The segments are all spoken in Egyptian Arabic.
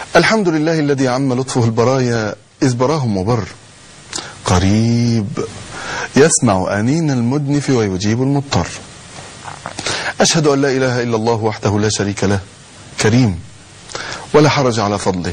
الحمد لله الذي عم لطفه البرايا إذ براهم وبر قريب يسمع أنين المدنف ويجيب المضطر أشهد أن لا إله إلا الله وحده لا شريك له كريم ولا حرج على فضله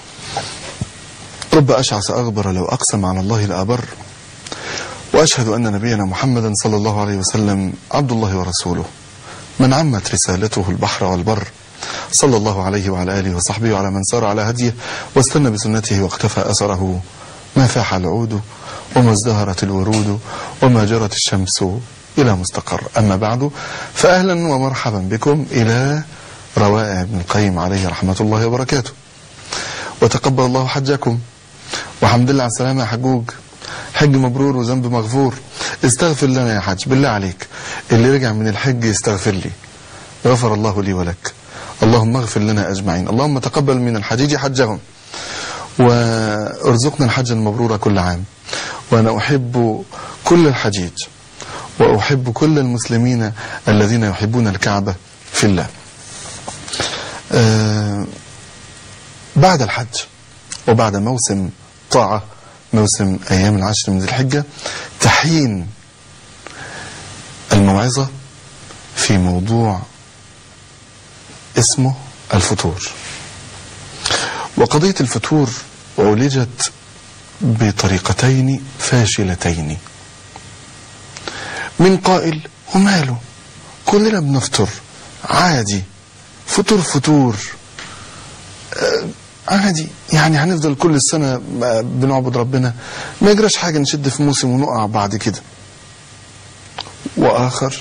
رب أشعث أغبر لو أقسم على الله لأبر وأشهد أن نبينا محمدا صلى الله عليه وسلم عبد الله ورسوله من عمت رسالته البحر والبر صلى الله عليه وعلى آله وصحبه وعلى من سار على هديه واستنى بسنته واقتفى أثره ما فاح العود وما ازدهرت الورود وما جرت الشمس إلى مستقر أما بعد فأهلا ومرحبا بكم إلى روائع ابن القيم عليه رحمة الله وبركاته وتقبل الله حجكم وحمد لله على السلامة يا حجوج حج مبرور وذنب مغفور استغفر لنا يا حج بالله عليك اللي رجع من الحج يستغفر لي غفر الله لي ولك اللهم اغفر لنا أجمعين اللهم تقبل من الحجيج حجهم وارزقنا الحج المبرور كل عام وأنا أحب كل الحجيج وأحب كل المسلمين الذين يحبون الكعبة في الله آه بعد الحج وبعد موسم طاعة موسم أيام العشر من ذي الحجة تحين الموعظة في موضوع اسمه الفتور وقضية الفتور عولجت بطريقتين فاشلتين من قائل وماله كلنا بنفطر عادي فطور فطور آه عادي يعني هنفضل كل السنة بنعبد ربنا ما يجراش حاجة نشد في موسم ونقع بعد كده وآخر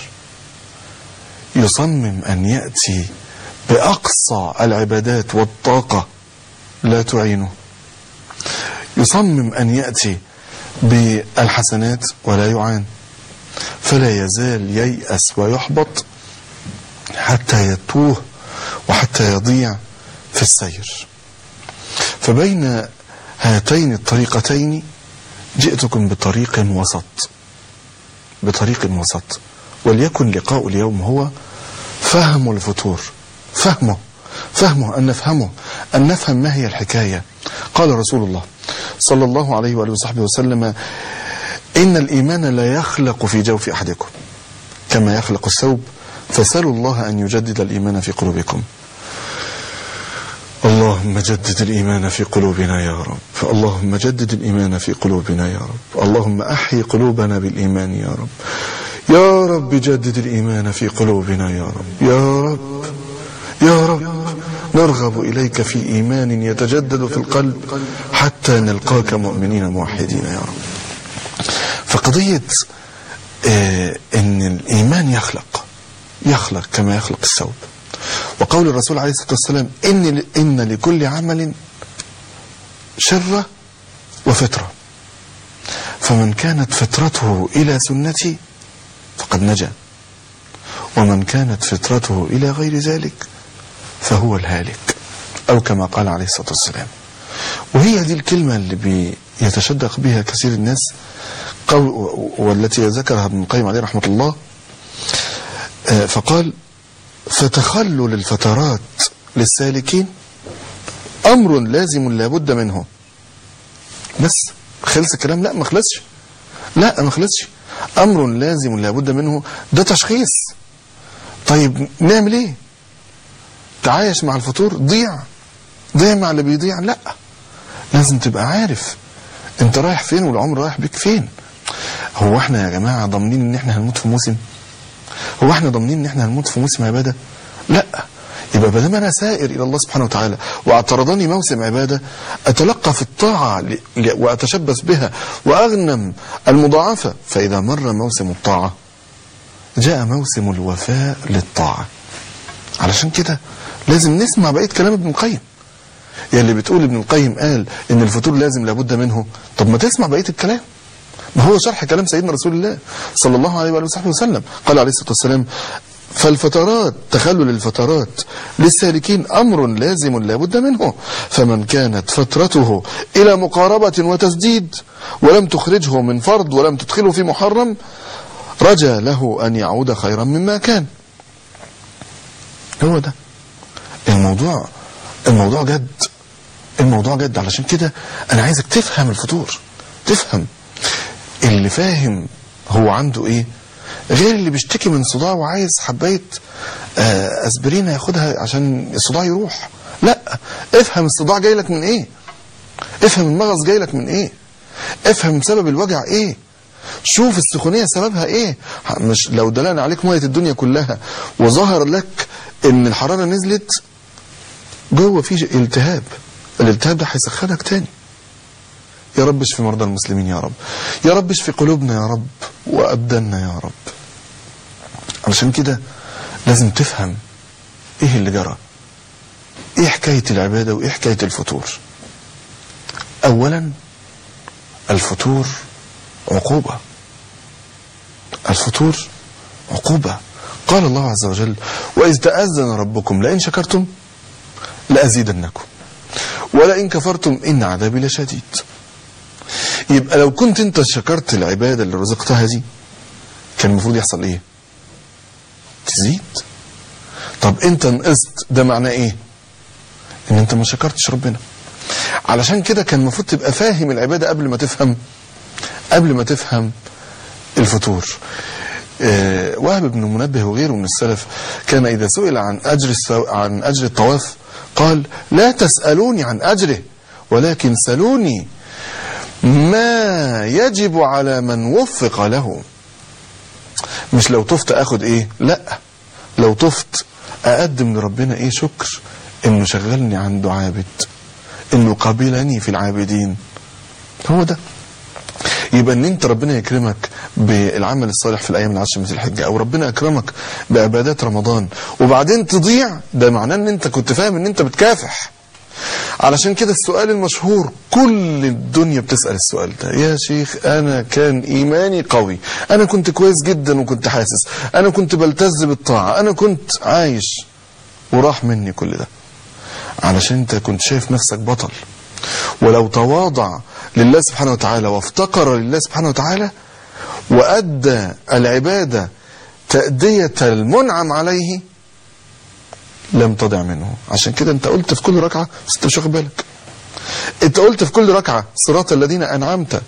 يصمم أن يأتي بأقصى العبادات والطاقة لا تعينه يصمم أن يأتي بالحسنات ولا يعان فلا يزال ييأس ويحبط حتى يتوه وحتى يضيع في السير فبين هاتين الطريقتين جئتكم بطريق وسط بطريق وسط وليكن لقاء اليوم هو فهم الفتور فهمه فهمه أن نفهمه أن نفهم ما هي الحكاية قال رسول الله صلى الله عليه وآله وصحبه وسلم إن الإيمان لا يخلق في جوف أحدكم كما يخلق الثوب فسألوا الله أن يجدد الإيمان في قلوبكم اللهم جدد الإيمان في قلوبنا يا رب اللهم جدد الإيمان في قلوبنا يا رب اللهم أحي قلوبنا بالإيمان يا رب يا رب جدد الإيمان في قلوبنا يا رب يا رب يا رب نرغب إليك في إيمان يتجدد في القلب حتى نلقاك مؤمنين موحدين يا رب فقضية آه أن الإيمان يخلق يخلق كما يخلق الثوب وقول الرسول عليه الصلاة والسلام إن, إن لكل عمل شرة وفترة فمن كانت فترته إلى سنتي فقد نجا ومن كانت فترته إلى غير ذلك فهو الهالك أو كما قال عليه الصلاة والسلام وهي دي الكلمة اللي بيتشدق بها كثير الناس قول والتي ذكرها ابن القيم عليه رحمة الله فقال فتخلل الفترات للسالكين أمر لازم لابد منه بس خلص الكلام لا ما خلصش لا ما خلصش أمر لازم لابد منه ده تشخيص طيب نعمل ايه تعايش مع الفطور ضيع ضيع مع اللي بيضيع لا لازم تبقى عارف انت رايح فين والعمر رايح بيك فين هو احنا يا جماعة ضامنين ان احنا هنموت في موسم هو احنا ضامنين ان احنا هنموت في موسم عبادة لا يبقى ما دام انا سائر الى الله سبحانه وتعالى واعترضني موسم عبادة اتلقى في الطاعة واتشبث بها واغنم المضاعفة فاذا مر موسم الطاعة جاء موسم الوفاء للطاعة علشان كده لازم نسمع بقية كلام ابن القيم يعني اللي بتقول ابن القيم قال ان الفطور لازم لابد منه طب ما تسمع بقية الكلام ما هو شرح كلام سيدنا رسول الله صلى الله عليه وآله وصحبه وسلم قال عليه الصلاة والسلام فالفترات تخلل الفترات للسالكين أمر لازم لابد منه فمن كانت فترته إلى مقاربة وتسديد ولم تخرجه من فرض ولم تدخله في محرم رجا له أن يعود خيرا مما كان هو ده الموضوع الموضوع جد الموضوع جد علشان كده انا عايزك تفهم الفطور تفهم اللي فاهم هو عنده ايه غير اللي بيشتكي من صداع وعايز حبايه آه، اسبرين ياخدها عشان الصداع يروح لا افهم الصداع جاي لك من ايه افهم المغص جاي لك من ايه افهم سبب الوجع ايه شوف السخونيه سببها ايه مش لو دلقنا عليك ميه الدنيا كلها وظهر لك ان الحراره نزلت جوه في التهاب الالتهاب ده هيسخنك تاني يا رب اشفي مرضى المسلمين يا رب يا رب اشفي قلوبنا يا رب وابداننا يا رب علشان كده لازم تفهم ايه اللي جرى ايه حكايه العباده وايه حكايه الفطور اولا الفطور عقوبه الفطور عقوبه قال الله عز وجل واذ تاذن ربكم لئن شكرتم لازيدنكم ولئن كفرتم ان عذابي لشديد يبقى لو كنت انت شكرت العباده اللي رزقتها دي كان المفروض يحصل ايه تزيد طب انت نقصت ده معناه ايه ان انت ما شكرتش ربنا علشان كده كان المفروض تبقى فاهم العباده قبل ما تفهم قبل ما تفهم الفطور آه وهب بن منبه وغيره من السلف كان اذا سئل عن اجر السو... عن اجر الطواف قال لا تسالوني عن اجره ولكن سلوني ما يجب على من وفق له مش لو طفت اخد ايه لا لو طفت اقدم لربنا ايه شكر انه شغلني عنده عابد انه قبلني في العابدين هو ده يبقى ان انت ربنا يكرمك بالعمل الصالح في الايام العشر من الحجه او ربنا اكرمك بعبادات رمضان وبعدين تضيع ده معناه ان انت كنت فاهم ان انت بتكافح علشان كده السؤال المشهور كل الدنيا بتسأل السؤال ده يا شيخ أنا كان إيماني قوي أنا كنت كويس جدا وكنت حاسس أنا كنت بلتز بالطاعة أنا كنت عايش وراح مني كل ده علشان أنت كنت شايف نفسك بطل ولو تواضع لله سبحانه وتعالى وافتقر لله سبحانه وتعالى وأدى العبادة تأدية المنعم عليه لم تضع منه عشان كده انت قلت في كل ركعة بس انت مش واخد بالك انت قلت في كل ركعة صراط الذين انعمت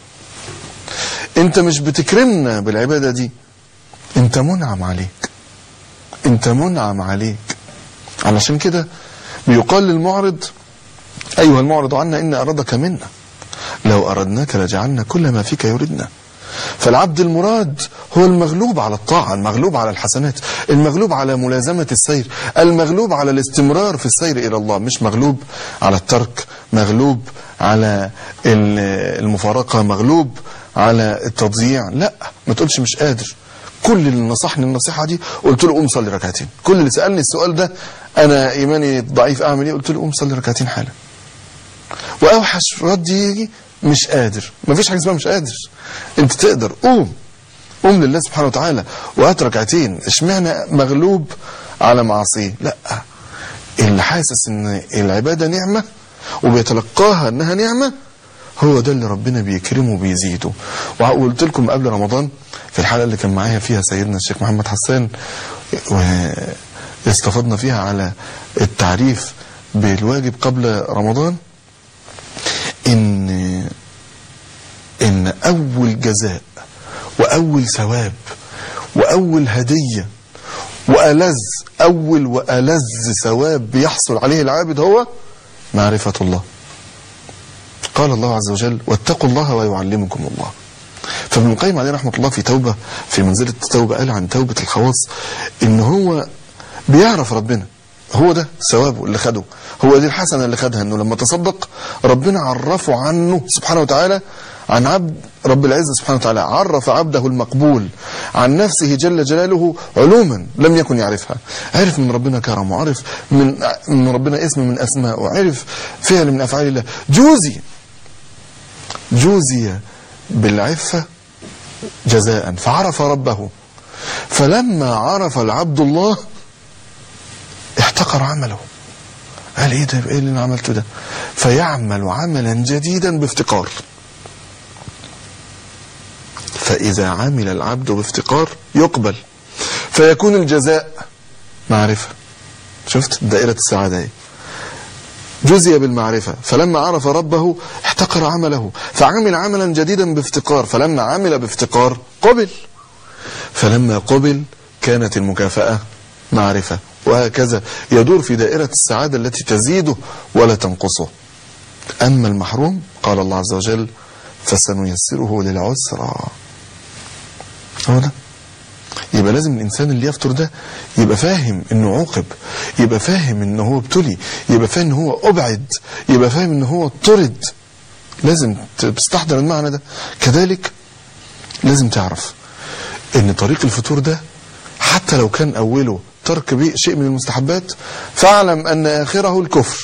انت مش بتكرمنا بالعبادة دي انت منعم عليك انت منعم عليك علشان كده بيقال للمعرض ايها المعرض عنا ان ارادك منا لو اردناك لجعلنا كل ما فيك يردنا فالعبد المراد هو المغلوب على الطاعة المغلوب على الحسنات المغلوب على ملازمة السير المغلوب على الاستمرار في السير إلى الله مش مغلوب على الترك مغلوب على المفارقة مغلوب على التضييع لا ما تقولش مش قادر كل اللي نصحني النصيحة دي قلت له قوم صلي ركعتين كل اللي سألني السؤال ده أنا إيماني ضعيف أعمل إيه قلت له قوم صلي ركعتين حالا وأوحش رد يجي مش قادر مفيش حاجة اسمها مش قادر انت تقدر قوم قوم لله سبحانه وتعالى وهات ركعتين اشمعنى مغلوب على معصيه لا اللي حاسس ان العباده نعمه وبيتلقاها انها نعمه هو ده اللي ربنا بيكرمه وبيزيده وقلت لكم قبل رمضان في الحلقه اللي كان معايا فيها سيدنا الشيخ محمد حسان واستفدنا فيها على التعريف بالواجب قبل رمضان ان ان اول جزاء واول ثواب واول هديه والذ اول والذ ثواب بيحصل عليه العابد هو معرفه الله قال الله عز وجل واتقوا الله ويعلمكم الله فابن القيم عليه رحمه الله في توبه في منزله التوبه قال عن توبه الخواص ان هو بيعرف ربنا هو ده ثوابه اللي خده هو دي الحسنه اللي خدها انه لما تصدق ربنا عرفه عنه سبحانه وتعالى عن عبد رب العزة سبحانه وتعالى عرف عبده المقبول عن نفسه جل جلاله علوما لم يكن يعرفها عرف من ربنا كرم وعرف من من ربنا اسم من أسماء وعرف فعل من أفعال الله جوزي جوزي بالعفة جزاء فعرف ربه فلما عرف العبد الله احتقر عمله قال ايه ده ايه اللي انا عملته ده فيعمل عملا جديدا بافتقار فإذا عمل العبد بافتقار يقبل فيكون الجزاء معرفة شفت دائرة السعادة ايه جزي بالمعرفة فلما عرف ربه احتقر عمله فعمل عملا جديدا بافتقار فلما عمل بافتقار قبل فلما قبل كانت المكافأة معرفة وهكذا يدور في دائرة السعادة التي تزيده ولا تنقصه أما المحروم قال الله عز وجل فسنيسره للعسرى هو ده يبقى لازم الانسان اللي يفطر ده يبقى فاهم انه عوقب يبقى فاهم انه هو ابتلي يبقى فاهم انه هو ابعد يبقى فاهم انه هو طرد لازم تستحضر المعنى ده كذلك لازم تعرف ان طريق الفطور ده حتى لو كان اوله ترك بي- شيء من المستحبات فاعلم ان اخره الكفر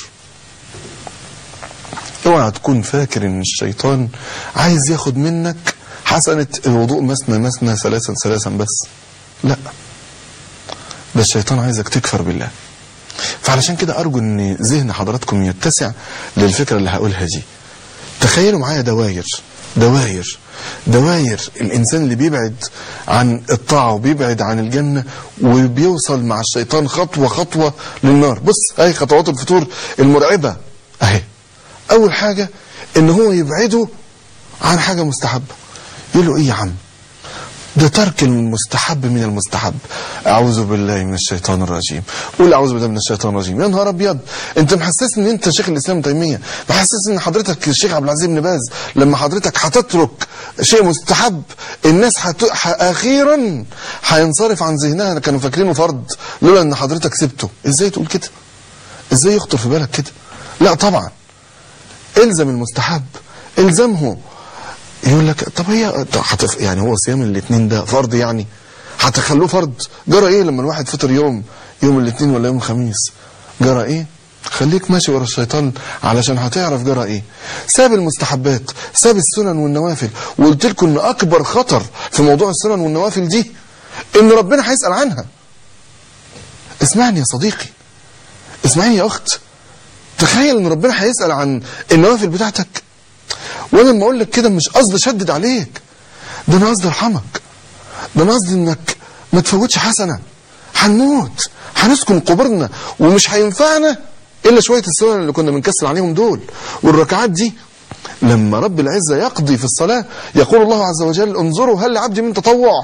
اوعى تكون فاكر ان الشيطان عايز ياخد منك حسنة الوضوء مثنى مثنى ثلاثا ثلاثا بس لا ده الشيطان عايزك تكفر بالله فعلشان كده ارجو ان ذهن حضراتكم يتسع للفكرة اللي هقولها دي تخيلوا معايا دواير دواير دواير الانسان اللي بيبعد عن الطاعه وبيبعد عن الجنه وبيوصل مع الشيطان خطوه خطوه للنار بص اهي خطوات الفطور المرعبه اهي اول حاجه ان هو يبعده عن حاجه مستحبه يقول له ايه يا عم ده ترك المستحب من المستحب اعوذ بالله من الشيطان الرجيم قول اعوذ بالله من الشيطان الرجيم يا نهار ابيض انت محسس ان انت شيخ الاسلام ابن تيميه محسس ان حضرتك الشيخ عبد العزيز بن باز لما حضرتك هتترك شيء مستحب الناس هت... ح... اخيرا هينصرف عن ذهنها كانوا فاكرينه فرض لولا ان حضرتك سبته ازاي تقول كده ازاي يخطر في بالك كده لا طبعا الزم المستحب الزمه يقول لك طب هي طب هتف... يعني هو صيام الاثنين ده فرض يعني هتخلوه فرض جرى ايه لما الواحد فطر يوم يوم الاثنين ولا يوم الخميس جرى ايه خليك ماشي ورا الشيطان علشان هتعرف جرى ايه ساب المستحبات ساب السنن والنوافل وقلت لكم ان اكبر خطر في موضوع السنن والنوافل دي ان ربنا هيسال عنها اسمعني يا صديقي اسمعني يا اخت تخيل ان ربنا هيسال عن النوافل بتاعتك وانا لما اقول لك كده مش قصدي اشدد عليك ده انا قصدي ارحمك ده انا قصدي انك ما تفوتش حسنه هنموت هنسكن قبورنا ومش هينفعنا الا شويه السنن اللي كنا بنكسل عليهم دول والركعات دي لما رب العزه يقضي في الصلاه يقول الله عز وجل انظروا هل لعبدي من تطوع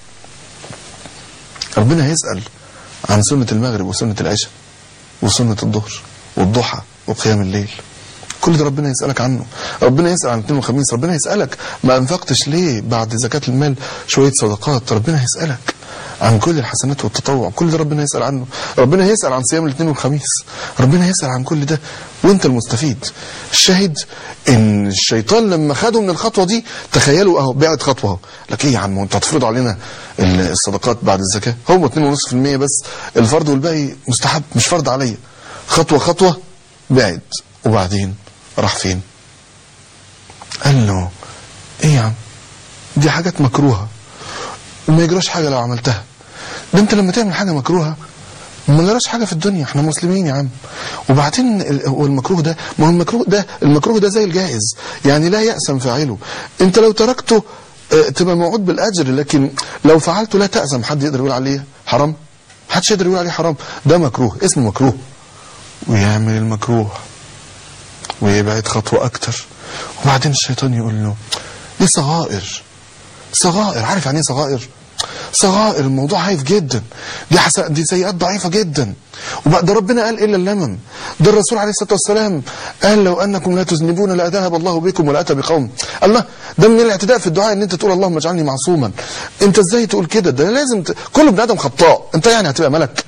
ربنا هيسال عن سنه المغرب وسنه العشاء وسنه الظهر والضحى وقيام الليل كل ده ربنا يسألك عنه ربنا يسأل عن الاثنين والخميس ربنا يسألك ما أنفقتش ليه بعد زكاة المال شوية صدقات ربنا يسألك عن كل الحسنات والتطوع كل ده ربنا يسأل عنه ربنا يسأل عن صيام الاثنين والخميس ربنا يسأل عن كل ده وانت المستفيد الشاهد ان الشيطان لما خده من الخطوة دي تخيلوا اهو بعد خطوة اهو لك ايه يا عم وانت هتفرض علينا الصدقات بعد الزكاة هو 2.5% بس الفرض والباقي مستحب مش فرض عليا خطوة خطوة بعد وبعدين راح فين قال له ايه يا عم دي حاجات مكروهة وما يجراش حاجة لو عملتها ده انت لما تعمل حاجة مكروهة ما جراش حاجة في الدنيا احنا مسلمين يا عم وبعدين هو المكروه ده ما هو المكروه ده المكروه ده زي الجائز يعني لا يأسم فاعله انت لو تركته اه تبقى موعود بالأجر لكن لو فعلته لا تأسم حد يقدر يقول عليه حرام محدش يقدر يقول عليه حرام ده مكروه اسمه مكروه ويعمل المكروه ويبعد خطوة أكتر وبعدين الشيطان يقول له دي صغائر صغائر عارف يعني ايه صغائر صغائر الموضوع هايف جدا دي حسن دي سيئات ضعيفة جدا وبقى ده ربنا قال إلا اللمم ده الرسول عليه الصلاة والسلام قال لو أنكم لا تذنبون لأذهب الله بكم ولا أتى بقوم الله ده من الاعتداء في الدعاء ان انت تقول اللهم اجعلني معصوما انت ازاي تقول كده ده لازم ت... كل ابن ادم خطاء انت يعني هتبقى ملك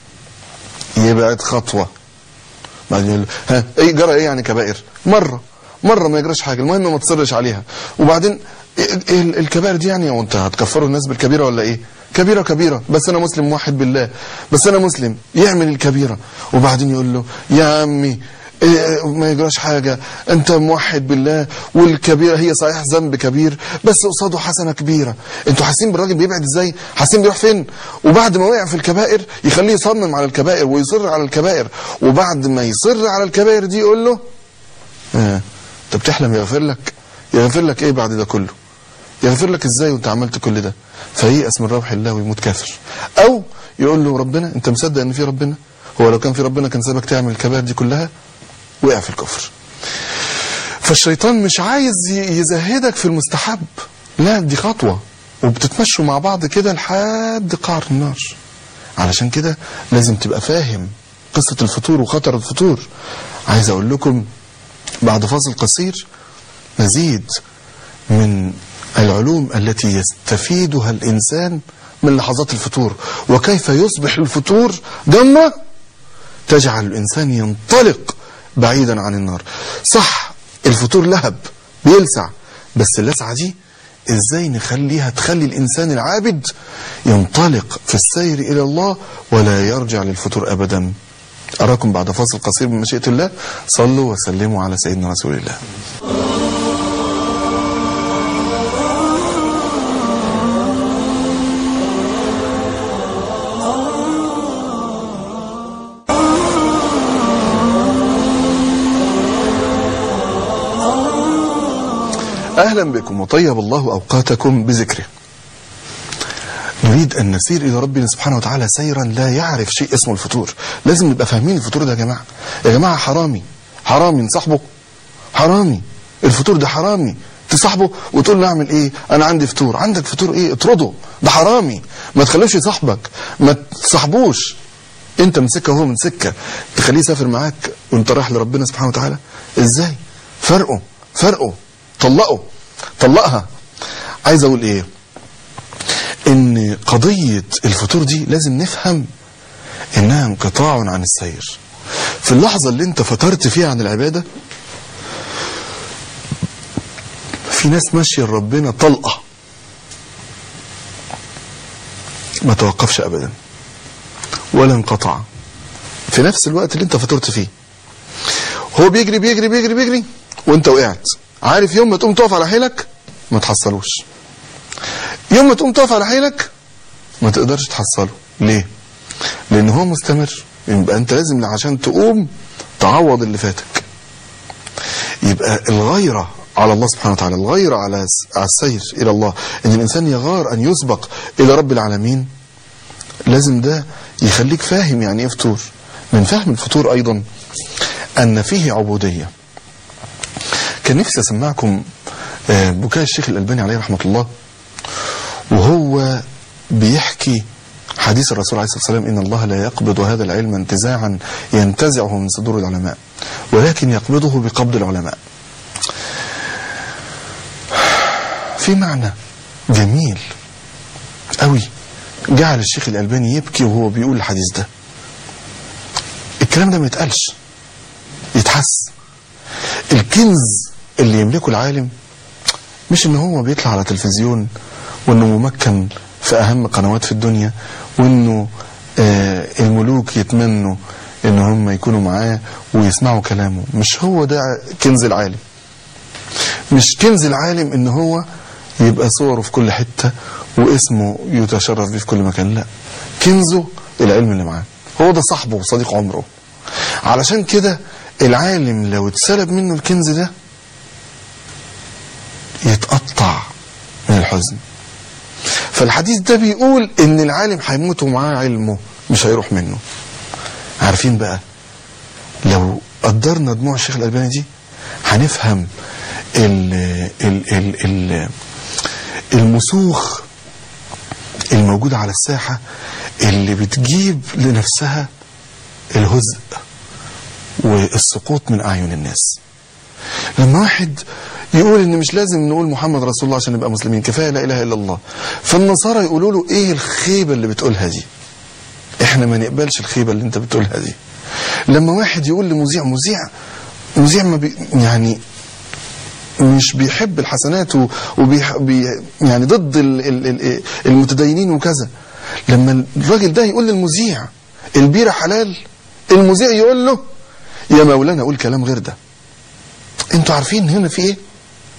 يبعد خطوه بعدين يقول ها ايه جرى ايه يعني كبائر مره مره ما يجراش حاجه المهم ما تصرش عليها وبعدين إيه الكبائر دي يعني وانت هتكفروا الناس بالكبيره ولا ايه كبيره كبيره بس انا مسلم موحد بالله بس انا مسلم يعمل الكبيره وبعدين يقول له يا عمي إيه ما يجراش حاجة انت موحد بالله والكبيرة هي صحيح ذنب كبير بس قصاده حسنة كبيرة انتوا حاسين بالراجل بيبعد ازاي حاسين بيروح فين وبعد ما وقع في الكبائر يخليه يصمم على الكبائر ويصر على الكبائر وبعد ما يصر على الكبائر دي يقول له اه انت بتحلم يغفر لك يغفر لك ايه بعد ده كله يغفر لك ازاي وانت عملت كل ده فييأس من روح الله ويموت كافر او يقول له ربنا انت مصدق ان في ربنا هو لو كان في ربنا كان سابك تعمل الكبائر دي كلها وقع في الكفر فالشيطان مش عايز ي- يزهدك في المستحب لا دي خطوة وبتتمشوا مع بعض كده لحد قعر النار علشان كده لازم تبقى فاهم قصة الفطور وخطر الفطور عايز اقول لكم بعد فاصل قصير مزيد من العلوم التي يستفيدها الإنسان من لحظات الفطور وكيف يصبح الفطور جمرة تجعل الإنسان ينطلق بعيدا عن النار صح الفطور لهب بيلسع بس اللسعة دي ازاي نخليها تخلي الإنسان العابد ينطلق في السير إلى الله ولا يرجع للفطور أبدا أراكم بعد فاصل قصير من مشيئة الله صلوا وسلموا على سيدنا رسول الله أهلا بكم وطيب الله أوقاتكم بذكره نريد أن نسير إلى ربنا سبحانه وتعالى سيرا لا يعرف شيء اسمه الفطور لازم نبقى فاهمين الفطور ده يا جماعة يا جماعة حرامي حرامي نصاحبه حرامي الفطور ده حرامي تصاحبه وتقول له اعمل ايه انا عندي فطور عندك فطور ايه اطرده ده حرامي ما تخلوش يصاحبك ما تصاحبوش انت من سكه وهو من سكه تخليه يسافر معاك وانت رايح لربنا سبحانه وتعالى ازاي فرقه فرقه طلقه طلقها عايز اقول ايه ان قضية الفطور دي لازم نفهم انها انقطاع عن السير في اللحظة اللي انت فطرت فيها عن العبادة في ناس ماشية لربنا طلقة ما توقفش ابدا ولا انقطع في نفس الوقت اللي انت فطرت فيه هو بيجري بيجري بيجري بيجري وانت وقعت عارف يوم ما تقوم تقف على حيلك ما تحصلوش يوم ما تقوم تقف على حيلك ما تقدرش تحصله ليه لان هو مستمر يبقى انت لازم عشان تقوم تعوض اللي فاتك يبقى الغيرة على الله سبحانه وتعالى الغيرة على على السير إلى الله إن الإنسان يغار أن يسبق إلى رب العالمين لازم ده يخليك فاهم يعني إيه فطور من فهم الفطور أيضا أن فيه عبودية كان نفسي أسمعكم آه، بكاء الشيخ الألباني عليه رحمة الله وهو بيحكي حديث الرسول عليه الصلاة والسلام إن الله لا يقبض هذا العلم انتزاعا ينتزعه من صدور العلماء ولكن يقبضه بقبض العلماء في معنى جميل قوي جعل الشيخ الألباني يبكي وهو بيقول الحديث ده الكلام ده ما يتقالش يتحس الكنز اللي يملكه العالم مش ان هو بيطلع على تلفزيون وانه ممكن في اهم قنوات في الدنيا وانه آه الملوك يتمنوا ان هم يكونوا معاه ويسمعوا كلامه مش هو ده كنز العالم مش كنز العالم ان هو يبقى صوره في كل حتة واسمه يتشرف بيه في كل مكان لا كنزه العلم اللي معاه هو ده صاحبه وصديق عمره علشان كده العالم لو اتسلب منه الكنز ده يتقطع من الحزن فالحديث ده بيقول ان العالم هيموت ومعاه علمه مش هيروح منه عارفين بقى لو قدرنا دموع الشيخ الألباني دي هنفهم ال ال ال ال المسوخ الموجودة على الساحة اللي بتجيب لنفسها الهزء والسقوط من أعين الناس لما واحد يقول ان مش لازم نقول محمد رسول الله عشان نبقى مسلمين كفايه لا اله الا الله فالنصارى يقولوا له ايه الخيبه اللي بتقولها دي احنا ما نقبلش الخيبه اللي انت بتقولها دي لما واحد يقول لمذيع مذيع مذيع ما بي يعني مش بيحب الحسنات وبي يعني ضد ال ال ال المتدينين وكذا لما الراجل ده يقول للمذيع البيره حلال المذيع يقول له يا مولانا قول كلام غير ده انتوا عارفين هنا في ايه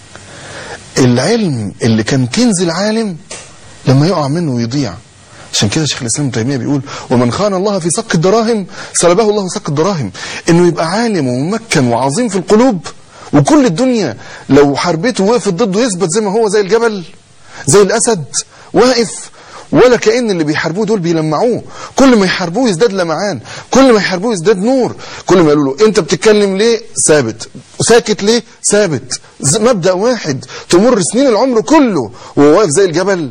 العلم اللي كان كنز العالم لما يقع منه ويضيع عشان كده شيخ الاسلام ابن تيميه بيقول ومن خان الله في صك الدراهم سلبه الله صك الدراهم انه يبقى عالم وممكن وعظيم في القلوب وكل الدنيا لو حربته وقفت ضده يثبت زي ما هو زي الجبل زي الاسد واقف ولا كأن اللي بيحاربوه دول بيلمعوه كل ما يحاربوه يزداد لمعان كل ما يحاربوه يزداد نور كل ما يقولوا له انت بتتكلم ليه ثابت ساكت ليه ثابت ز- مبدأ واحد تمر سنين العمر كله وهو واقف زي الجبل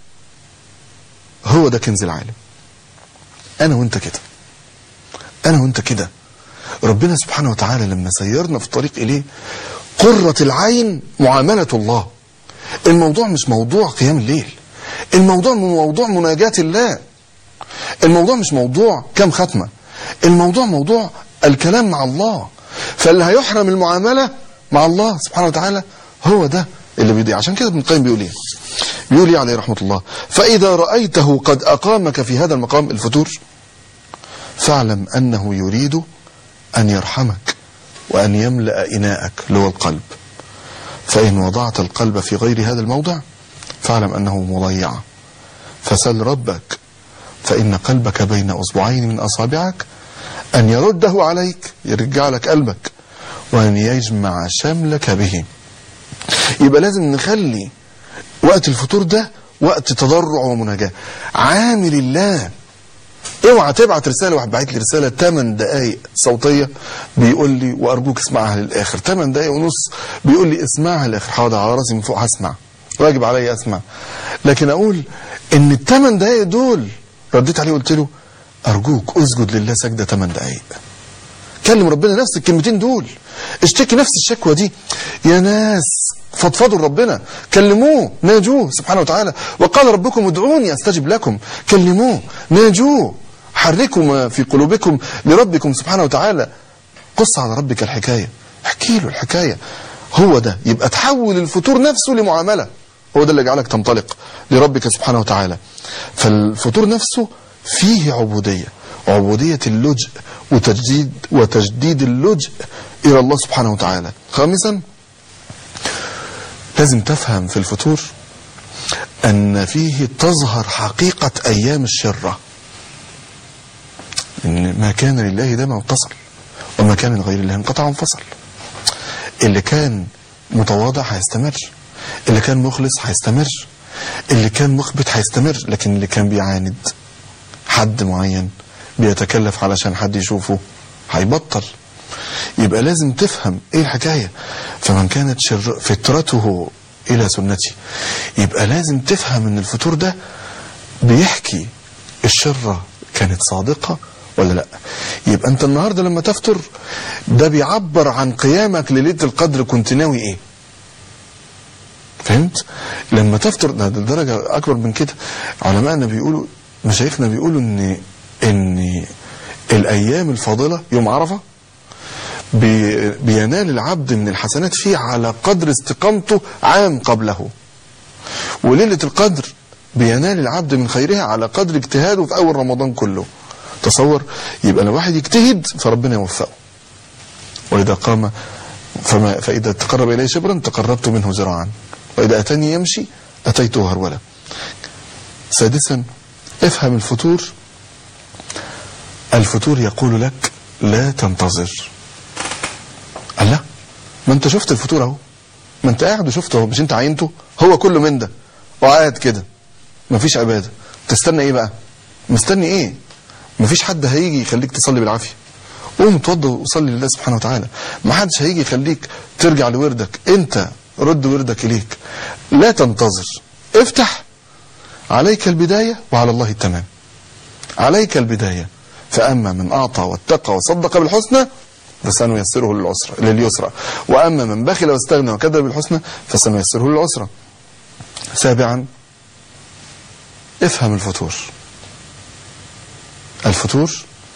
هو ده كنز العالم انا وانت كده انا وانت كده ربنا سبحانه وتعالى لما سيرنا في الطريق اليه قرة العين معاملة الله الموضوع مش موضوع قيام الليل الموضوع موضوع مناجاة الله الموضوع مش موضوع كم ختمة الموضوع موضوع الكلام مع الله فاللي هيحرم المعاملة مع الله سبحانه وتعالى هو ده اللي بيضيع عشان كده ابن القيم بيقول ايه بيقول ايه عليه رحمة الله فإذا رأيته قد أقامك في هذا المقام الفتور فاعلم أنه يريد أن يرحمك وأن يملأ إناءك اللي هو القلب فإن وضعت القلب في غير هذا الموضع فاعلم أنه مضيع فسل ربك فإن قلبك بين أصبعين من أصابعك أن يرده عليك يرجع لك قلبك وأن يجمع شملك به يبقى لازم نخلي وقت الفطور ده وقت تضرع ومناجاة عامل الله اوعى تبعت رساله واحد بعت لي رساله 8 دقائق صوتيه بيقول لي وارجوك اسمعها للاخر 8 دقائق ونص بيقول لي اسمعها للاخر حاضر على راسي من فوق هسمع واجب عليا اسمع لكن اقول ان الثمان دقائق دول رديت عليه قلت له ارجوك اسجد لله سجده 8 دقائق كلم ربنا نفس الكلمتين دول اشتكي نفس الشكوى دي يا ناس فضفضوا لربنا كلموه ناجوه سبحانه وتعالى وقال ربكم ادعوني استجب لكم كلموه ناجوه حركوا ما في قلوبكم لربكم سبحانه وتعالى قص على ربك الحكاية احكي له الحكاية هو ده يبقى تحول الفطور نفسه لمعاملة هو ده اللي جعلك تنطلق لربك سبحانه وتعالى فالفطور نفسه فيه عبودية عبودية اللجء وتجديد وتجديد اللجء إلى الله سبحانه وتعالى خامسا لازم تفهم في الفطور أن فيه تظهر حقيقة أيام الشرة إن ما كان لله ده ما اتصل وما كان لغير الله انقطع وانفصل اللي كان متواضع هيستمر اللي كان مخلص هيستمر اللي كان مخبت هيستمر لكن اللي كان بيعاند حد معين بيتكلف علشان حد يشوفه هيبطل يبقى لازم تفهم ايه الحكاية فمن كانت شر فطرته الى سنتي يبقى لازم تفهم ان الفطور ده بيحكي الشرة كانت صادقة ولا لا يبقى انت النهاردة لما تفطر ده بيعبر عن قيامك لليلة القدر كنت ناوي ايه فهمت لما تفطر ده ده درجة اكبر من كده علماءنا بيقولوا مشايخنا بيقولوا ان ان الايام الفاضلة يوم عرفة بي بينال العبد من الحسنات فيه على قدر استقامته عام قبله وليلة القدر بينال العبد من خيرها على قدر اجتهاده في أول رمضان كله تصور يبقى لو واحد يجتهد فربنا يوفقه وإذا قام فما فإذا تقرب إليه شبرا تقربت منه ذراعا وإذا أتاني يمشي أتيته هرولا سادسا افهم الفطور الفطور يقول لك لا تنتظر الله ما انت شفت الفطور اهو ما انت قاعد وشفته اهو مش انت عينته هو كله من ده وقاعد كده مفيش عباده تستنى ايه بقى مستني ايه مفيش حد هيجي يخليك تصلي بالعافيه قوم اتوضى وصلي لله سبحانه وتعالى ما حدش هيجي يخليك ترجع لوردك انت رد وردك اليك لا تنتظر افتح عليك البدايه وعلى الله التمام عليك البدايه فاما من اعطى واتقى وصدق بالحسنى فسنيسره للعسرى لليسرى واما من بخل واستغنى وكذب بالحسنى فسنيسره للعسرى سابعا افهم الفطور الفطور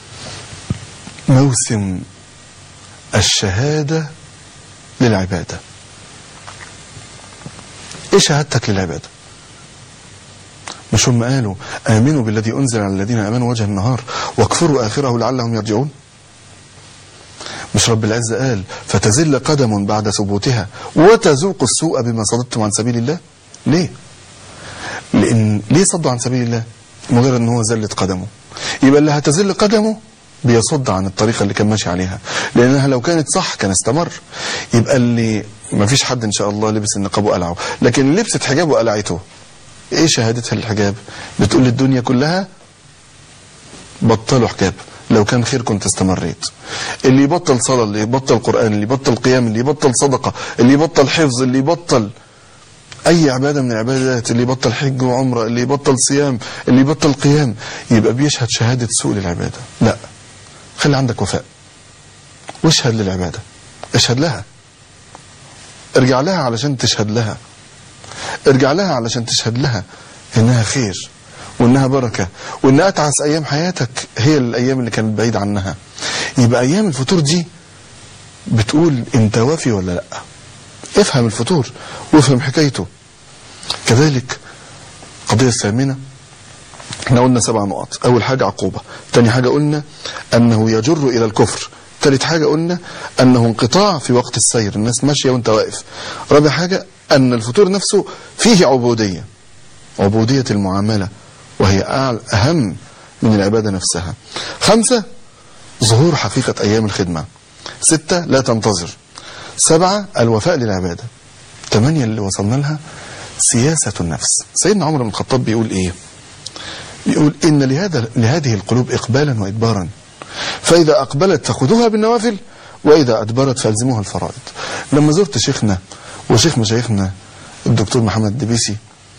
موسم الشهادة للعبادة ايه شهادتك للعبادة مش هم قالوا آمنوا بالذي أنزل على الذين آمنوا وجه النهار واكفروا آخره لعلهم يرجعون مش رب العزة قال فتزل قدم بعد ثبوتها وتذوق السوء بما صددتم عن سبيل الله ليه لأن ليه صدوا عن سبيل الله مجرد ان هو زلت قدمه يبقى اللي هتزل قدمه بيصد عن الطريقة اللي كان ماشي عليها لأنها لو كانت صح كان استمر يبقى اللي ما فيش حد إن شاء الله لبس النقاب وقلعه لكن لبست حجاب وقلعته ايه شهادتها للحجاب بتقول للدنيا كلها بطلوا حجاب لو كان خير كنت استمريت اللي يبطل صلاة اللي يبطل قرآن اللي يبطل قيام اللي يبطل صدقة اللي يبطل حفظ اللي يبطل اي عبادة من العبادات اللي يبطل حج وعمرة اللي يبطل صيام اللي يبطل قيام يبقى بيشهد شهادة سوء للعبادة لا خلي عندك وفاء واشهد للعبادة اشهد لها ارجع لها علشان تشهد لها ارجع لها علشان تشهد لها انها خير وانها بركة وان اتعس ايام حياتك هي الايام اللي كانت بعيد عنها يبقى ايام الفطور دي بتقول انت وافي ولا لا افهم الفطور وافهم حكايته كذلك القضية الثامنة احنا قلنا سبع نقط اول حاجة عقوبة تاني حاجة قلنا انه يجر الى الكفر ثالث حاجة قلنا انه انقطاع في وقت السير الناس ماشية وانت واقف رابع حاجة ان الفطور نفسه فيه عبودية عبودية المعاملة وهي أعل- اهم من العبادة نفسها خمسة ظهور حقيقة ايام الخدمة ستة لا تنتظر سبعة الوفاء للعبادة ثمانية اللي وصلنا لها سياسة النفس سيدنا عمر بن الخطاب بيقول ايه بيقول إن لهذا لهذه القلوب إقبالا وإدبارا فإذا أقبلت فخذوها بالنوافل وإذا أدبرت فألزموها الفرائض لما زرت شيخنا وشيخ مشايخنا الدكتور محمد دبيسي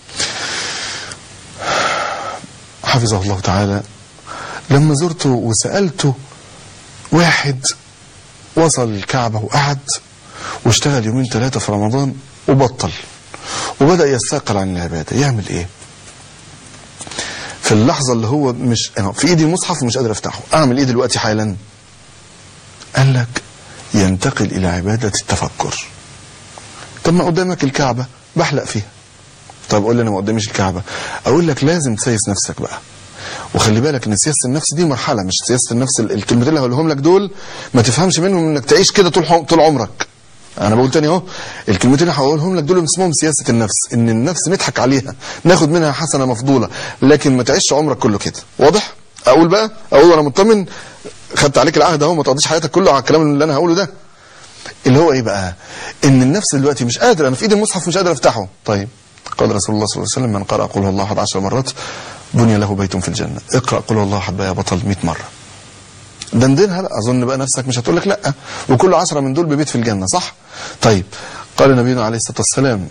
حفظه الله تعالى لما زرته وسألته واحد وصل الكعبة وقعد واشتغل يومين ثلاثة في رمضان وبطل وبدأ يستقل عن العبادة يعمل ايه في اللحظة اللي هو مش أنا في ايدي المصحف ومش قادر افتحه اعمل ايه دلوقتي حالا قال لك ينتقل الى عبادة التفكر طب ما قدامك الكعبة بحلق فيها طب قول لي انا ما قداميش الكعبة اقول لك لازم تسيس نفسك بقى وخلي بالك ان سياسه النفس دي مرحله مش سياسه النفس ال- الكلمتين اللي هقولهم لك دول ما تفهمش منهم انك تعيش كده طول حو- طول عمرك انا بقول تاني اهو الكلمتين اللي هقولهم لك دول اسمهم سياسه النفس ان النفس نضحك عليها ناخد منها حسنه مفضوله لكن ما تعيش عمرك كله كده واضح اقول بقى اقول وانا مطمن خدت عليك العهد اهو ما تقضيش حياتك كله على الكلام اللي انا هقوله ده اللي هو ايه بقى ان النفس دلوقتي مش قادر انا في ايدي المصحف مش قادر افتحه طيب قال رسول الله صلى الله عليه وسلم من قرأ قل هو الله 11 مرات بني له بيت في الجنة اقرأ قل هو الله أحد يا بطل 100 مرة دندنها بقى اظن بقى نفسك مش هتقول لك لا وكل عشرة من دول ببيت في الجنة صح طيب قال نبينا عليه الصلاة والسلام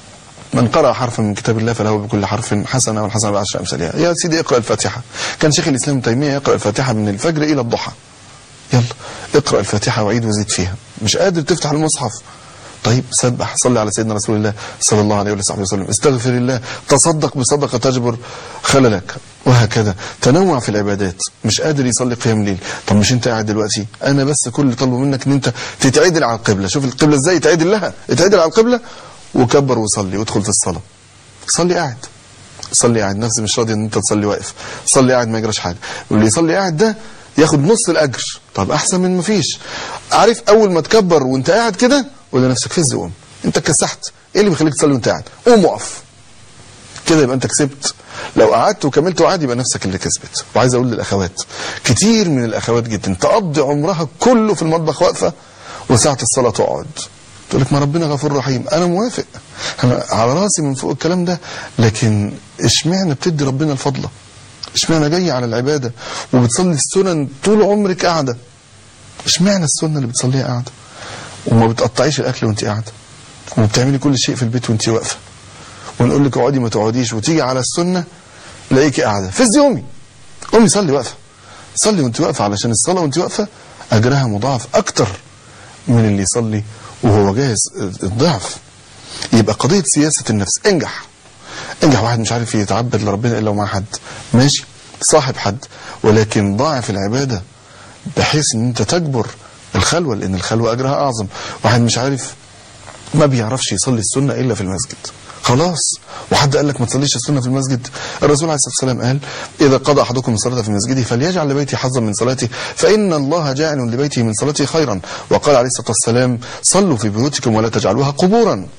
من قرأ حرفا من كتاب الله فله بكل حرف حسنة والحسنة بعشر أمثالها يا سيدي اقرأ الفاتحة كان شيخ الإسلام ابن تيمية يقرأ الفاتحة من الفجر إلى الضحى يلا اقرأ الفاتحة وعيد وزيد فيها مش قادر تفتح المصحف طيب سبح صلي على سيدنا رسول الله صلى الله عليه وصحبه وسلم استغفر الله تصدق بصدقة تجبر خللك وهكذا تنوع في العبادات مش قادر يصلي قيام ليل طب مش انت قاعد دلوقتي انا بس كل اللي طالبه منك ان انت تتعدل على القبلة شوف القبلة ازاي يتعدل لها اتعدل على القبلة وكبر وصلي وادخل في الصلاة صلي قاعد صلي قاعد نفسي مش راضي ان انت تصلي واقف صلي قاعد ما يجراش حاجه واللي يصلي قاعد ده ياخد نص الاجر طب احسن من ما فيش عارف اول ما تكبر وانت قاعد كده قول لنفسك فز قوم انت اتكسحت ايه اللي بيخليك تصلي وانت قاعد قوم وقف كده يبقى انت كسبت لو قعدت وكملت وعادي يبقى نفسك اللي كسبت وعايز اقول للاخوات كتير من الاخوات جدا تقضي عمرها كله في المطبخ واقفه وساعه الصلاه تقعد تقول لك ما ربنا غفور رحيم انا موافق انا على راسي من فوق الكلام ده لكن اشمعنى بتدي ربنا الفضله اشمعنى جاي على العباده وبتصلي السنن طول عمرك قاعده اشمعنى السنه اللي بتصليها قاعده وما بتقطعيش الاكل وانت قاعده وبتعملي كل شيء في البيت وانت واقفه ونقول لك اقعدي ما تقعديش وتيجي على السنه تلاقيكي قاعده فز يومي قومي صلي واقفه صلي وانت واقفه علشان الصلاه وانت واقفه اجرها مضاعف اكتر من اللي يصلي وهو جاهز الضعف يبقى قضيه سياسه النفس انجح انجح واحد مش عارف يتعبد لربنا الا ومع حد ماشي صاحب حد ولكن ضاعف العباده بحيث ان انت تجبر الخلوه لان الخلوه اجرها اعظم واحد مش عارف ما بيعرفش يصلي السنه الا في المسجد خلاص وحد قال لك ما تصليش السنه في المسجد الرسول عليه الصلاه والسلام قال اذا قضى احدكم الصلاه في مسجده فليجعل لبيته حظا من صلاته فان الله جاعل لبيته من صلاته خيرا وقال عليه الصلاه والسلام صلوا في بيوتكم ولا تجعلوها قبورا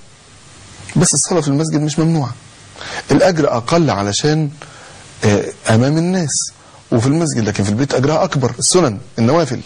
بس الصلاه في المسجد مش ممنوعه الاجر اقل علشان آه، امام الناس وفي المسجد لكن في البيت اجرها اكبر السنن النوافل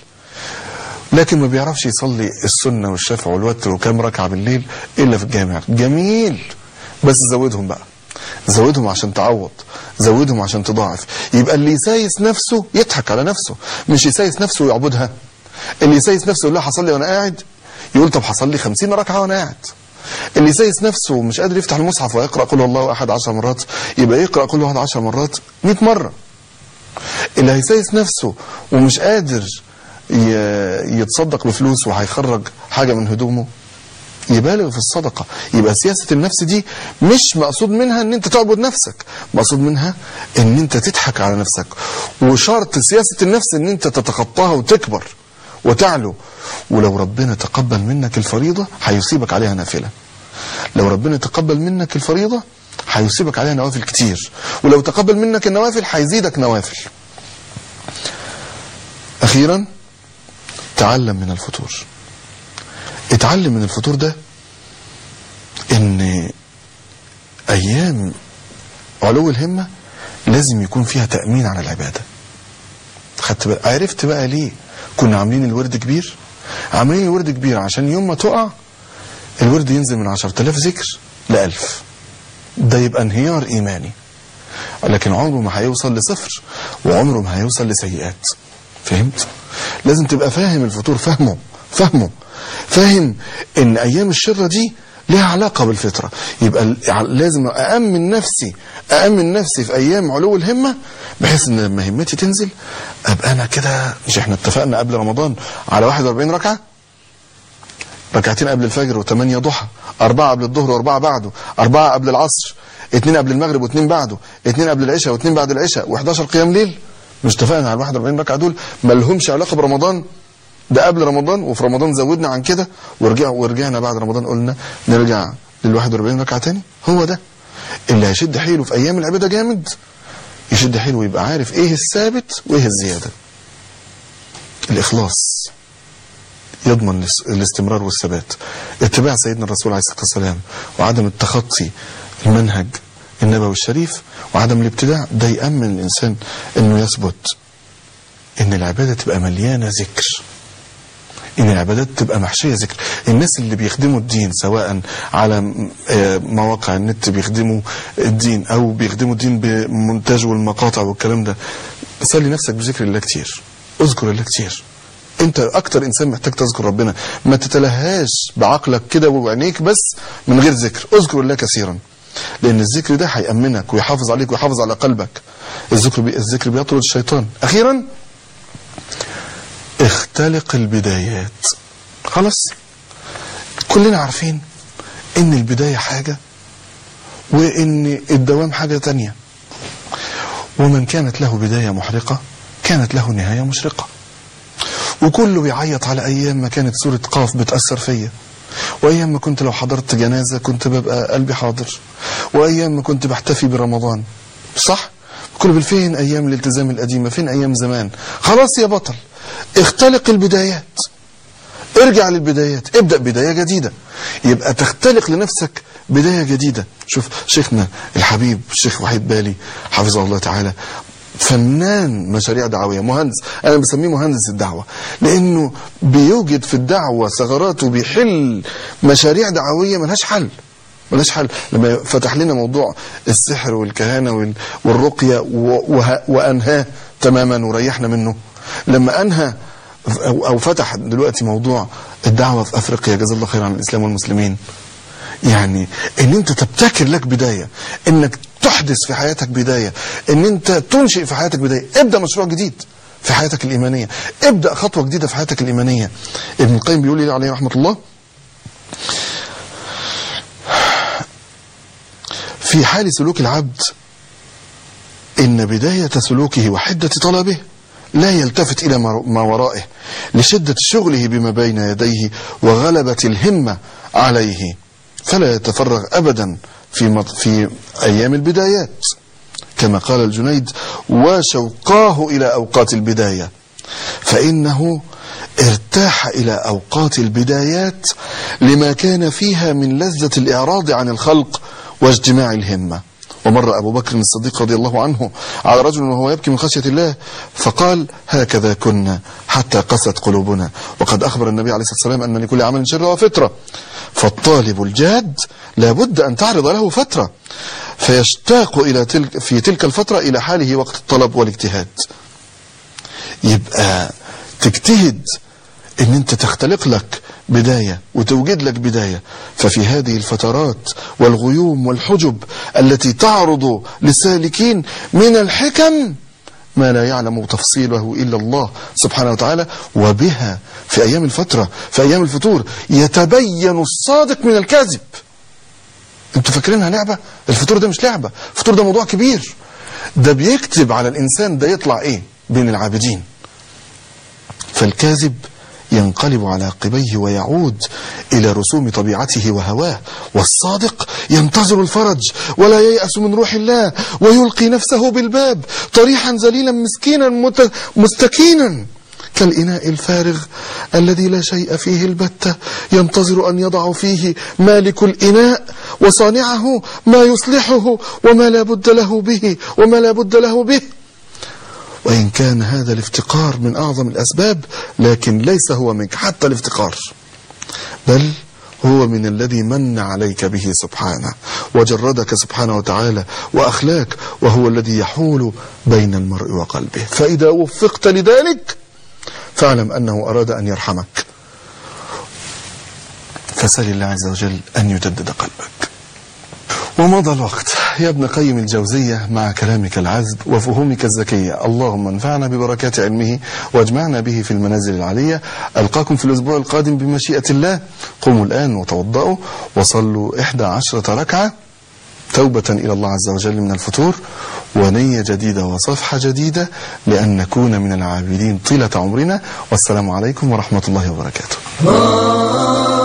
لكن ما بيعرفش يصلي السنه والشفع والوتر وكام ركعه بالليل الا في الجامع جميل بس زودهم بقى زودهم عشان تعوض زودهم عشان تضاعف يبقى اللي يسايس نفسه يضحك على نفسه مش يسايس نفسه ويعبدها اللي يسايس نفسه يقول لها حصل لي وانا قاعد يقول طب حصل لي 50 ركعه وانا قاعد اللي يسايس نفسه ومش قادر يفتح المصحف ويقرا قل هو الله احد 10 مرات يبقى يقرا قل هو احد 10 مرات 100 مره اللي هيسايس نفسه ومش قادر ي- يتصدق بفلوس وهيخرج حاجه من هدومه يبالغ في الصدقة يبقى سياسة النفس دي مش مقصود منها ان انت تعبد نفسك مقصود منها ان انت تضحك على نفسك وشرط سياسة النفس ان انت تتخطاها وتكبر وتعلو ولو ربنا تقبل منك الفريضة هيصيبك عليها نافلة لو ربنا تقبل منك الفريضة هيصيبك عليها نوافل كتير ولو تقبل منك النوافل هيزيدك نوافل اخيرا تعلم من الفطور اتعلم من الفطور ده ان ايام علو الهمة لازم يكون فيها تأمين على العبادة خدت بقى عرفت بقى ليه كنا عاملين الورد كبير عاملين الورد كبير عشان يوم ما تقع الورد ينزل من 10000 ذكر ل 1000 ده يبقى انهيار ايماني لكن عمره ما هيوصل لصفر وعمره ما هيوصل لسيئات فهمت لازم تبقى فاهم الفطور فاهمه فاهمه فاهم ان ايام الشرة دي ليها علاقة بالفطرة يبقى ال- لازم أأمن نفسي أأمن نفسي في أيام علو الهمة بحيث إن لما همتي تنزل أبقى أنا كده مش إحنا اتفقنا قبل رمضان على 41 ركعة ركعتين قبل الفجر وثمانية ضحى أربعة قبل الظهر وأربعة بعده أربعة قبل العصر اثنين قبل المغرب واثنين بعده اثنين قبل العشاء واثنين بعد العشاء و11 قيام ليل مش اتفقنا على 41 ركعة دول ما لهمش علاقة برمضان ده قبل رمضان وفي رمضان زودنا عن كده ورجع ورجعنا بعد رمضان قلنا نرجع لل 41 ركعة تاني هو ده اللي هيشد حيله في أيام العبادة جامد يشد حيله ويبقى عارف إيه الثابت وإيه الزيادة الإخلاص يضمن الاس- الاستمرار والثبات اتباع سيدنا الرسول عليه الصلاة والسلام وعدم التخطي المنهج النبوي الشريف وعدم الابتداع ده يأمن الإنسان أنه يثبت ان العبادة تبقى مليانة ذكر ان العبادات تبقى محشية ذكر الناس اللي بيخدموا الدين سواء على م- آه مواقع النت بيخدموا الدين او بيخدموا الدين بمونتاج والمقاطع والكلام ده سلي نفسك بذكر الله كتير اذكر الله كتير انت اكتر انسان محتاج تذكر ربنا ما تتلهاش بعقلك كده وعينيك بس من غير ذكر اذكر الله كثيرا لان الذكر ده هيأمنك ويحافظ عليك ويحافظ على قلبك الذكر بي... الذكر بيطرد الشيطان اخيرا اختلق البدايات خلاص كلنا عارفين ان البداية حاجة وان الدوام حاجة تانية ومن كانت له بداية محرقة كانت له نهاية مشرقة وكله بيعيط على ايام ما كانت سورة قاف بتأثر فيا وايام ما كنت لو حضرت جنازة كنت ببقى قلبي حاضر وايام ما كنت بحتفي برمضان صح كل فين ايام الالتزام القديمة فين ايام زمان خلاص يا بطل اختلق البدايات ارجع للبدايات ابدأ بداية جديدة يبقى تختلق لنفسك بداية جديدة شوف شيخنا الحبيب الشيخ وحيد بالي حفظه الله تعالى فنان مشاريع دعوية مهندس أنا بسميه مهندس الدعوة لأنه بيوجد في الدعوة ثغرات وبيحل مشاريع دعوية ملهاش حل ملهاش حل لما فتح لنا موضوع السحر والكهانة وال- والرقية و- وه- وأنهاه تماما وريحنا منه لما أنهى أو أو فتح دلوقتي موضوع الدعوة في أفريقيا جزا الله خير عن الإسلام والمسلمين يعني ان انت تبتكر لك بداية انك تحدث في حياتك بداية ان انت تنشئ في حياتك بداية ابدأ مشروع جديد في حياتك الإيمانية ابدأ خطوة جديدة في حياتك الإيمانية ابن القيم بيقول لي عليه رحمة الله في حال سلوك العبد إن بداية سلوكه وحدة طلبه لا يلتفت إلى ما ما ورائه لشدة شغله بما بين يديه وغلبة الهمة عليه فلا يتفرغ أبدا في مط- في أيام البدايات كما قال الجنيد وشوقاه إلى أوقات البداية فإنه ارتاح إلى أوقات البدايات لما كان فيها من لذة الإعراض عن الخلق واجتماع الهمة ومر أبو بكر الصديق رضي الله عنه على رجل وهو يبكي من خشية الله فقال هكذا كنا حتى قست قلوبنا وقد أخبر النبي عليه الصلاة والسلام أن لكل عمل شر وفترة فالطالب الجاد لابد أن تعرض له فترة فيشتاق إلى تلك في تلك الفترة إلى حاله وقت الطلب والاجتهاد يبقى تجتهد ان انت تختلق لك بداية وتوجد لك بداية ففي هذه الفترات والغيوم والحجب التي تعرض للسالكين من الحكم ما لا يعلم تفصيله إلا الله سبحانه وتعالى وبها في أيام الفترة في أيام الفتور يتبين الصادق من الكاذب انتوا فاكرينها لعبة الفطور ده مش لعبة الفطور ده موضوع كبير ده بيكتب على الإنسان ده يطلع إيه بين العابدين فالكاذب ينقلب على عقبيه ويعود إلى رسوم طبيعته وهواه والصادق ينتظر الفرج ولا ييأس من روح الله ويلقي نفسه بالباب طريحا ذليلا مسكينا مت- مستكينا كالإناء الفارغ الذي لا شيء فيه البتة ينتظر أن يضع فيه مالك الإناء وصانعه ما يصلحه وما لا بد له به وما لا بد له به وإن كان هذا الافتقار من أعظم الأسباب لكن ليس هو منك حتى الافتقار بل هو من الذي من عليك به سبحانه وجردك سبحانه وتعالى وأخلاك وهو الذي يحول بين المرء وقلبه فإذا وفقت لذلك فاعلم أنه أراد أن يرحمك فسل الله عز وجل أن يجدد قلبك ومضى الوقت يا ابن قيم الجوزية مع كلامك العذب وفهومك الذكية اللهم انفعنا ببركات علمه واجمعنا به في المنازل العلية ألقاكم في الأسبوع القادم بمشيئة الله قوموا الآن وتوضأوا وصلوا إحدى عشرة ركعة توبة إلى الله عز وجل من الفتور ونية جديدة وصفحة جديدة لأن نكون من العابدين طيلة عمرنا والسلام عليكم ورحمة الله وبركاته